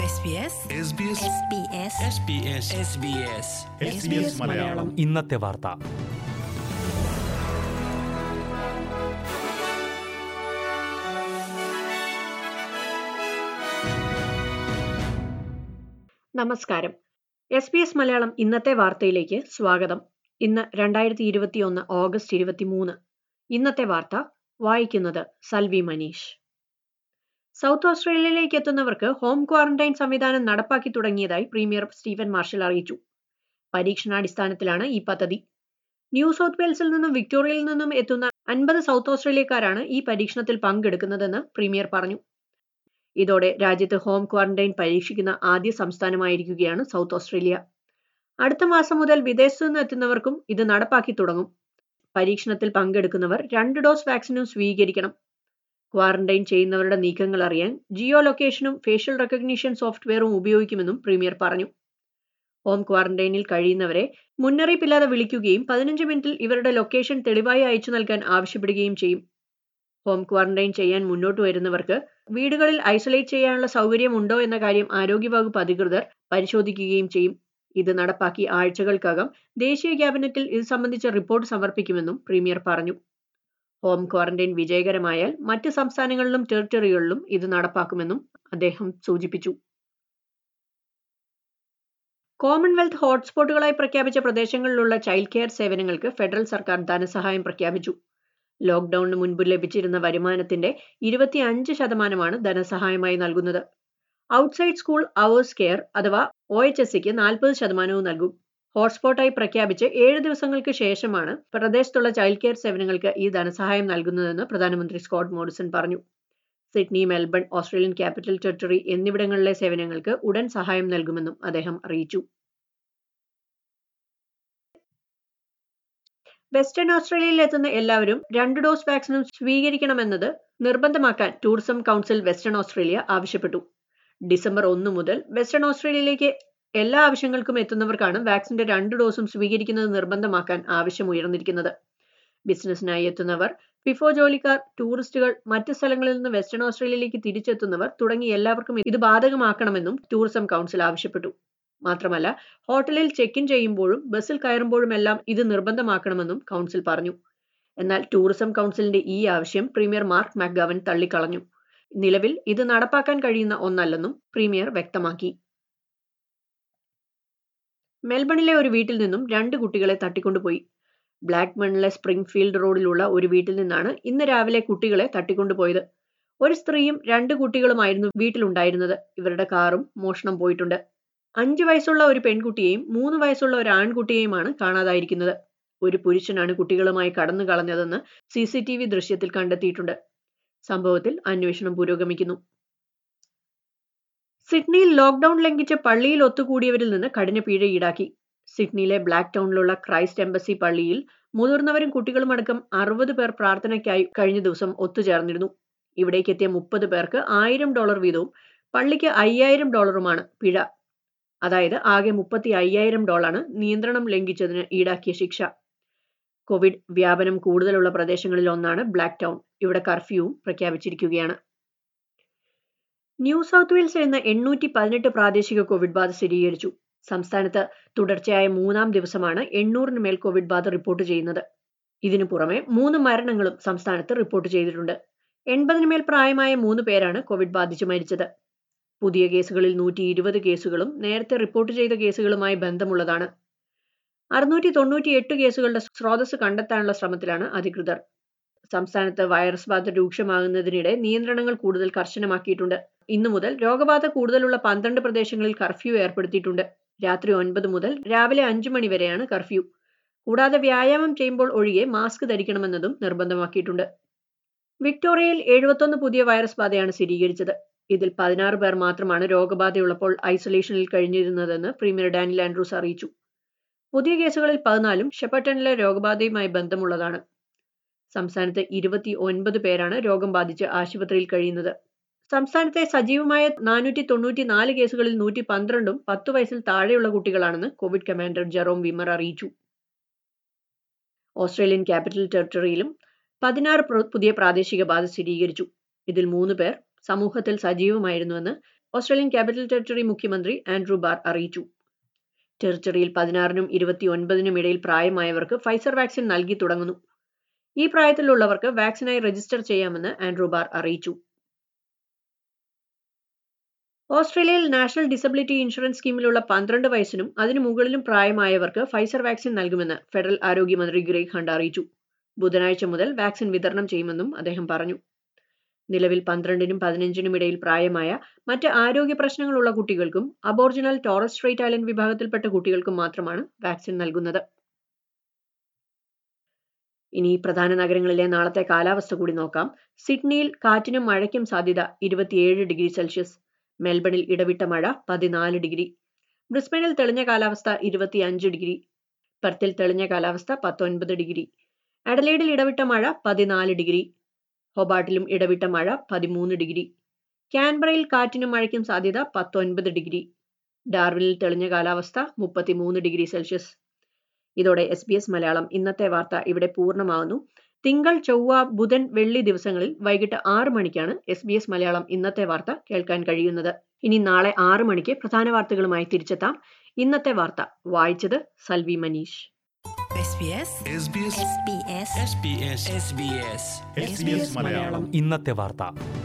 SBS SBS SBS Malayalam ഇന്നത്തെ വാർത്ത നമസ്കാരം എസ് ബി എസ് മലയാളം ഇന്നത്തെ വാർത്തയിലേക്ക് സ്വാഗതം ഇന്ന് രണ്ടായിരത്തി ഇരുപത്തിയൊന്ന് ഓഗസ്റ്റ് ഇരുപത്തിമൂന്ന് ഇന്നത്തെ വാർത്ത വായിക്കുന്നത് സൽവി മനീഷ് സൗത്ത് ഓസ്ട്രേലിയയിലേക്ക് എത്തുന്നവർക്ക് ഹോം ക്വാറന്റൈൻ സംവിധാനം നടപ്പാക്കി തുടങ്ങിയതായി പ്രീമിയർ സ്റ്റീഫൻ മാർഷൽ അറിയിച്ചു പരീക്ഷണാടിസ്ഥാനത്തിലാണ് ഈ പദ്ധതി ന്യൂ സൗത്ത് വെയിൽസിൽ നിന്നും വിക്ടോറിയയിൽ നിന്നും എത്തുന്ന അൻപത് സൗത്ത് ഓസ്ട്രേലിയക്കാരാണ് ഈ പരീക്ഷണത്തിൽ പങ്കെടുക്കുന്നതെന്ന് പ്രീമിയർ പറഞ്ഞു ഇതോടെ രാജ്യത്ത് ഹോം ക്വാറന്റൈൻ പരീക്ഷിക്കുന്ന ആദ്യ സംസ്ഥാനമായിരിക്കുകയാണ് സൗത്ത് ഓസ്ട്രേലിയ അടുത്ത മാസം മുതൽ വിദേശത്തു നിന്ന് എത്തുന്നവർക്കും ഇത് നടപ്പാക്കി തുടങ്ങും പരീക്ഷണത്തിൽ പങ്കെടുക്കുന്നവർ രണ്ട് ഡോസ് വാക്സിനും സ്വീകരിക്കണം ക്വാറന്റൈൻ ചെയ്യുന്നവരുടെ നീക്കങ്ങൾ അറിയാൻ ജിയോ ലൊക്കേഷനും ഫേഷ്യൽ റെക്കഗ്നീഷൻ സോഫ്റ്റ്വെയറും ഉപയോഗിക്കുമെന്നും പ്രീമിയർ പറഞ്ഞു ഹോം ക്വാറന്റൈനിൽ കഴിയുന്നവരെ മുന്നറിയിപ്പില്ലാതെ വിളിക്കുകയും പതിനഞ്ച് മിനിറ്റിൽ ഇവരുടെ ലൊക്കേഷൻ തെളിവായി അയച്ചു നൽകാൻ ആവശ്യപ്പെടുകയും ചെയ്യും ഹോം ക്വാറന്റൈൻ ചെയ്യാൻ മുന്നോട്ട് വരുന്നവർക്ക് വീടുകളിൽ ഐസൊലേറ്റ് ചെയ്യാനുള്ള സൗകര്യമുണ്ടോ എന്ന കാര്യം ആരോഗ്യവകുപ്പ് അധികൃതർ പരിശോധിക്കുകയും ചെയ്യും ഇത് നടപ്പാക്കി ആഴ്ചകൾക്കകം ദേശീയ ക്യാബിനറ്റിൽ ഇത് സംബന്ധിച്ച റിപ്പോർട്ട് സമർപ്പിക്കുമെന്നും പ്രീമിയർ പറഞ്ഞു ഹോം ക്വാറന്റൈൻ വിജയകരമായാൽ മറ്റ് സംസ്ഥാനങ്ങളിലും ടെറിട്ടറികളിലും ഇത് നടപ്പാക്കുമെന്നും അദ്ദേഹം സൂചിപ്പിച്ചു കോമൺവെൽത്ത് ഹോട്ട്സ്പോട്ടുകളായി പ്രഖ്യാപിച്ച പ്രദേശങ്ങളിലുള്ള ചൈൽഡ് കെയർ സേവനങ്ങൾക്ക് ഫെഡറൽ സർക്കാർ ധനസഹായം പ്രഖ്യാപിച്ചു ലോക്ക്ഡൌണിന് മുൻപ് ലഭിച്ചിരുന്ന വരുമാനത്തിന്റെ ഇരുപത്തിയഞ്ച് ശതമാനമാണ് ധനസഹായമായി നൽകുന്നത് ഔട്ട്സൈഡ് സ്കൂൾ അവേഴ്സ് കെയർ അഥവാ ഒ എച്ച് എസ് സിക്ക് നാൽപ്പത് ശതമാനവും നൽകും ഹോട്ട്സ്പോട്ടായി പ്രഖ്യാപിച്ച് ഏഴ് ദിവസങ്ങൾക്ക് ശേഷമാണ് പ്രദേശത്തുള്ള ചൈൽഡ് കെയർ സേവനങ്ങൾക്ക് ഈ ധനസഹായം നൽകുന്നതെന്ന് പ്രധാനമന്ത്രി സ്കോട്ട് മോറിസൺ പറഞ്ഞു Sydney Melbourne Australian capital territory എന്നിവിടങ്ങളിലെ സേവനങ്ങൾക്ക് ഉടൻ സഹായം നൽകുമെന്നും അദ്ദേഹം അറിയിച്ചു വെസ്റ്റേൺ ഓസ്ട്രേലിയയിൽ എത്തുന്ന എല്ലാവരും രണ്ട് ഡോസ് വാക്സിനും സ്വീകരിക്കണമെന്നത് നിർബന്ധമാക്കാൻ ടൂറിസം കൗൺസിൽ വെസ്റ്റേൺ ഓസ്ട്രേലിയ ആവശ്യപ്പെട്ടു ഡിസംബർ ഒന്ന് മുതൽ വെസ്റ്റേൺ ഓസ്ട്രേലിയയിലേക്ക് എല്ലാ ആവശ്യങ്ങൾക്കും എത്തുന്നവർക്കാണ് വാക്സിന്റെ രണ്ട് ഡോസും സ്വീകരിക്കുന്നത് നിർബന്ധമാക്കാൻ ആവശ്യമുയർന്നിരിക്കുന്നത് ബിസിനസ്സിനായി എത്തുന്നവർ ഫിഫോ ജോലിക്കാർ ടൂറിസ്റ്റുകൾ മറ്റ് സ്ഥലങ്ങളിൽ നിന്ന് വെസ്റ്റേൺ ഓസ്ട്രേലിയയിലേക്ക് തിരിച്ചെത്തുന്നവർ തുടങ്ങി എല്ലാവർക്കും ഇത് ബാധകമാക്കണമെന്നും ടൂറിസം കൗൺസിൽ ആവശ്യപ്പെട്ടു മാത്രമല്ല ഹോട്ടലിൽ ചെക്ക് ഇൻ ചെയ്യുമ്പോഴും ബസ്സിൽ കയറുമ്പോഴുമെല്ലാം ഇത് നിർബന്ധമാക്കണമെന്നും കൗൺസിൽ പറഞ്ഞു എന്നാൽ ടൂറിസം കൗൺസിലിന്റെ ഈ ആവശ്യം പ്രീമിയർ മാർക്ക് മാക്ഗവൻ തള്ളിക്കളഞ്ഞു നിലവിൽ ഇത് നടപ്പാക്കാൻ കഴിയുന്ന ഒന്നല്ലെന്നും പ്രീമിയർ വ്യക്തമാക്കി മെൽബണിലെ ഒരു വീട്ടിൽ നിന്നും രണ്ട് കുട്ടികളെ തട്ടിക്കൊണ്ടുപോയി ബ്ലാക്ക്മണിലെ സ്പ്രിംഗ്ഫീൽഡ് റോഡിലുള്ള ഒരു വീട്ടിൽ നിന്നാണ് ഇന്ന് രാവിലെ കുട്ടികളെ തട്ടിക്കൊണ്ടുപോയത് ഒരു സ്ത്രീയും രണ്ട് കുട്ടികളുമായിരുന്നു വീട്ടിലുണ്ടായിരുന്നത് ഇവരുടെ കാറും മോഷണം പോയിട്ടുണ്ട് അഞ്ച് വയസ്സുള്ള ഒരു പെൺകുട്ടിയെയും മൂന്ന് വയസ്സുള്ള ഒരു ആൺകുട്ടിയെയുമാണ് കാണാതായിരിക്കുന്നത് ഒരു പുരുഷനാണ് കുട്ടികളുമായി കടന്നു കളഞ്ഞതെന്ന് സി സി ടി വി ദൃശ്യത്തിൽ കണ്ടെത്തിയിട്ടുണ്ട് സംഭവത്തിൽ അന്വേഷണം പുരോഗമിക്കുന്നു സിഡ്നിയിൽ ലോക്ക്ഡൌൺ ലംഘിച്ച് പള്ളിയിൽ ഒത്തുകൂടിയവരിൽ നിന്ന് കഠിന പിഴ ഈടാക്കി സിഡ്നിയിലെ ബ്ലാക്ക് ടൗണിലുള്ള ക്രൈസ്റ്റ് എംബസി പള്ളിയിൽ മുതിർന്നവരും കുട്ടികളുമടക്കം അറുപത് പേർ പ്രാർത്ഥനയ്ക്കായി കഴിഞ്ഞ ദിവസം ഒത്തുചേർന്നിരുന്നു ഇവിടേക്ക് എത്തിയ മുപ്പത് പേർക്ക് ആയിരം ഡോളർ വീതവും പള്ളിക്ക് അയ്യായിരം ഡോളറുമാണ് പിഴ അതായത് ആകെ മുപ്പത്തി അയ്യായിരം ഡോളറാണ് നിയന്ത്രണം ലംഘിച്ചതിന് ഈടാക്കിയ ശിക്ഷ കോവിഡ് വ്യാപനം കൂടുതലുള്ള പ്രദേശങ്ങളിൽ ഒന്നാണ് ബ്ലാക്ക് ടൗൺ ഇവിടെ കർഫ്യൂവും പ്രഖ്യാപിച്ചിരിക്കുകയാണ് ന്യൂ സൗത്ത് വെയിൽസിൽ ഇന്ന് എണ്ണൂറ്റി പതിനെട്ട് പ്രാദേശിക കോവിഡ് ബാധ സ്ഥിരീകരിച്ചു സംസ്ഥാനത്ത് തുടർച്ചയായ മൂന്നാം ദിവസമാണ് എണ്ണൂറിന് മേൽ കോവിഡ് ബാധ റിപ്പോർട്ട് ചെയ്യുന്നത് ഇതിനു പുറമെ മൂന്ന് മരണങ്ങളും സംസ്ഥാനത്ത് റിപ്പോർട്ട് ചെയ്തിട്ടുണ്ട് എൺപതിന് മേൽ പ്രായമായ മൂന്ന് പേരാണ് കോവിഡ് ബാധിച്ച് മരിച്ചത് പുതിയ കേസുകളിൽ നൂറ്റി ഇരുപത് കേസുകളും നേരത്തെ റിപ്പോർട്ട് ചെയ്ത കേസുകളുമായി ബന്ധമുള്ളതാണ് അറുന്നൂറ്റി തൊണ്ണൂറ്റി എട്ട് കേസുകളുടെ സ്രോതസ് കണ്ടെത്താനുള്ള ശ്രമത്തിലാണ് അധികൃതർ സംസ്ഥാനത്ത് വൈറസ് ബാധ രൂക്ഷമാകുന്നതിനിടെ നിയന്ത്രണങ്ങൾ കൂടുതൽ കർശനമാക്കിയിട്ടുണ്ട് ഇന്നു മുതൽ രോഗബാധ കൂടുതലുള്ള പന്ത്രണ്ട് പ്രദേശങ്ങളിൽ കർഫ്യൂ ഏർപ്പെടുത്തിയിട്ടുണ്ട് രാത്രി ഒൻപത് മുതൽ രാവിലെ അഞ്ചു മണി വരെയാണ് കർഫ്യൂ കൂടാതെ വ്യായാമം ചെയ്യുമ്പോൾ ഒഴികെ മാസ്ക് ധരിക്കണമെന്നതും നിർബന്ധമാക്കിയിട്ടുണ്ട് വിക്ടോറിയയിൽ എഴുപത്തൊന്ന് പുതിയ വൈറസ് ബാധയാണ് സ്ഥിരീകരിച്ചത് ഇതിൽ പതിനാറ് പേർ മാത്രമാണ് രോഗബാധയുള്ളപ്പോൾ ഐസൊലേഷനിൽ കഴിഞ്ഞിരുന്നതെന്ന് പ്രീമിയർ ഡാനിൽ ആൻഡ്രൂസ് അറിയിച്ചു പുതിയ കേസുകളിൽ പതിനാലും ഷെപ്പട്ടണിലെ രോഗബാധയുമായി ബന്ധമുള്ളതാണ് സംസ്ഥാനത്ത് ഇരുപത്തി ഒൻപത് പേരാണ് രോഗം ബാധിച്ച് ആശുപത്രിയിൽ കഴിയുന്നത് സംസ്ഥാനത്തെ സജീവമായ നാനൂറ്റി തൊണ്ണൂറ്റി നാല് കേസുകളിൽ നൂറ്റി പന്ത്രണ്ടും പത്ത് വയസ്സിൽ താഴെയുള്ള കുട്ടികളാണെന്ന് കോവിഡ് കമാൻഡർ ജെറോം വിമർ അറിയിച്ചു ഓസ്ട്രേലിയൻ ക്യാപിറ്റൽ ടെറിട്ടറിയിലും പതിനാറ് പുതിയ പ്രാദേശിക ബാധ സ്ഥിരീകരിച്ചു ഇതിൽ മൂന്ന് പേർ സമൂഹത്തിൽ സജീവമായിരുന്നുവെന്ന് ഓസ്ട്രേലിയൻ ക്യാപിറ്റൽ ടെറിട്ടറി മുഖ്യമന്ത്രി ആൻഡ്രൂ ബാർ അറിയിച്ചു ടെറിട്ടറിയിൽ പതിനാറിനും ഇരുപത്തിയൊൻപതിനും ഇടയിൽ പ്രായമായവർക്ക് ഫൈസർ വാക്സിൻ നൽകി തുടങ്ങുന്നു ഈ പ്രായത്തിലുള്ളവർക്ക് വാക്സിനായി രജിസ്റ്റർ ചെയ്യാമെന്ന് ആൻഡ്രൂ ബാർ അറിയിച്ചു ഓസ്ട്രേലിയയിൽ നാഷണൽ ഡിസബിലിറ്റി ഇൻഷുറൻസ് സ്കീമിലുള്ള പന്ത്രണ്ട് വയസ്സിനും അതിനു മുകളിലും പ്രായമായവർക്ക് ഫൈസർ വാക്സിൻ നൽകുമെന്ന് ഫെഡറൽ ആരോഗ്യമന്ത്രി ഗ്രേഗ് ഹണ്ട് അറിയിച്ചു ബുധനാഴ്ച മുതൽ വാക്സിൻ വിതരണം ചെയ്യുമെന്നും അദ്ദേഹം പറഞ്ഞു നിലവിൽ പന്ത്രണ്ടിനും പതിനഞ്ചിനും ഇടയിൽ പ്രായമായ മറ്റ് ആരോഗ്യ പ്രശ്നങ്ങളുള്ള കുട്ടികൾക്കും അബോർജിനൽ ടോറസ് സ്ട്രേറ്റ് ഐലൻഡ് വിഭാഗത്തിൽപ്പെട്ട കുട്ടികൾക്കും മാത്രമാണ് വാക്സിൻ നൽകുന്നത് ഇനി പ്രധാന നഗരങ്ങളിലെ നാളത്തെ കാലാവസ്ഥ കൂടി നോക്കാം സിഡ്നിയിൽ കാറ്റിനും മഴയ്ക്കും സാധ്യത ഇരുപത്തിയേഴ് ഡിഗ്രി സെൽഷ്യസ് മെൽബണിൽ ഇടവിട്ട മഴ പതിനാല് ഡിഗ്രി ബ്രിസ്ബനിൽ തെളിഞ്ഞ കാലാവസ്ഥ ഇരുപത്തിയഞ്ച് ഡിഗ്രി പെർത്തിൽ തെളിഞ്ഞ കാലാവസ്ഥ പത്തൊൻപത് ഡിഗ്രി അഡലേഡിൽ ഇടവിട്ട മഴ പതിനാല് ഡിഗ്രി ഹൊബാട്ടിലും ഇടവിട്ട മഴ പതിമൂന്ന് ഡിഗ്രി ക്യാൻബറയിൽ കാറ്റിനും മഴയ്ക്കും സാധ്യത പത്തൊൻപത് ഡിഗ്രി ഡാർവിനിൽ തെളിഞ്ഞ കാലാവസ്ഥ മുപ്പത്തിമൂന്ന് ഡിഗ്രി സെൽഷ്യസ് ഇതോടെ എസ് ബി എസ് മലയാളം ഇന്നത്തെ വാർത്ത ഇവിടെ പൂർണ്ണമാകുന്നു തിങ്കൾ ചൊവ്വ ബുധൻ വെള്ളി ദിവസങ്ങളിൽ വൈകിട്ട് ആറ് മണിക്കാണ് എസ് ബി എസ് മലയാളം ഇന്നത്തെ വാർത്ത കേൾക്കാൻ കഴിയുന്നത് ഇനി നാളെ ആറ് മണിക്ക് പ്രധാന വാർത്തകളുമായി തിരിച്ചെത്താം ഇന്നത്തെ വാർത്ത വായിച്ചത് Salvi Manish SBS SBS SBS SBS SBS Malayalam ഇന്നത്തെ വാർത്ത